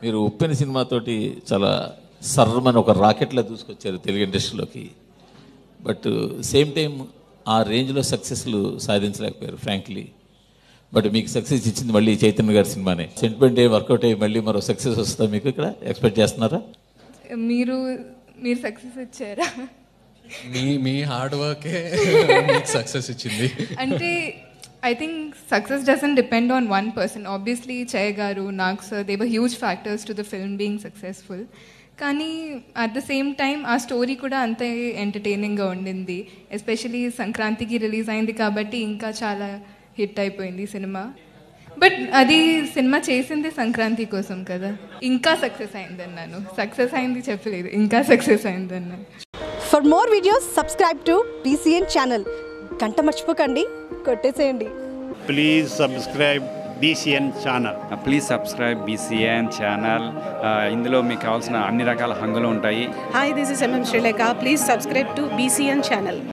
మీరు ఉప్పెన సినిమాతోటి చాలా సర్రమని ఒక రాకెట్లా దూసుకొచ్చారు తెలుగు ఇండస్ట్రీలోకి బట్ సేమ్ టైం ఆ రేంజ్లో సక్సెస్లు సాధించలేకపోయారు ఫ్రాంక్లీ బట్ మీకు సక్సెస్ ఇచ్చింది మళ్ళీ చైతన్య గారి సినిమానే సెంటిమెంట్ ఏ వర్కౌట్ అయ్యి మళ్ళీ మరో సక్సెస్ వస్తుందా మీకు ఇక్కడ ఎక్స్పెక్ట్ చేస్తున్నారా మీరు మీరు సక్సెస్ వచ్చారా మీ మీ హార్డ్ వర్కే మీకు సక్సెస్ ఇచ్చింది అంటే I think success doesn't depend on one person obviously Jaya garu Nag sir they were huge factors to the film being successful కానీ అట్ ద సేమ్ టైం ఆ స్టోరీ కూడా అంతే ఎంటర్టైనింగ్గా ఉండింది ఎస్పెషలీ సంక్రాంతికి రిలీజ్ అయింది కాబట్టి ఇంకా చాలా హిట్ అయిపోయింది సినిమా బట్ అది సినిమా చేసింది సంక్రాంతి కోసం కదా ఇంకా సక్సెస్ అయిందన్నాను సక్సెస్ అయింది చెప్పలేదు ఇంకా సక్సెస్ అయిందన్నాను for more videos subscribe to BCN channel గంట మర్చిపోకండి కొట్టేసేయండి please subscribe BCN channel. Please subscribe BCN channel ఇందులో మీకు కావాల్సిన అన్ని రకాల హంగులు ఉంటాయి Hi, this is MM Sri Lanka. Please subscribe to BCN channel.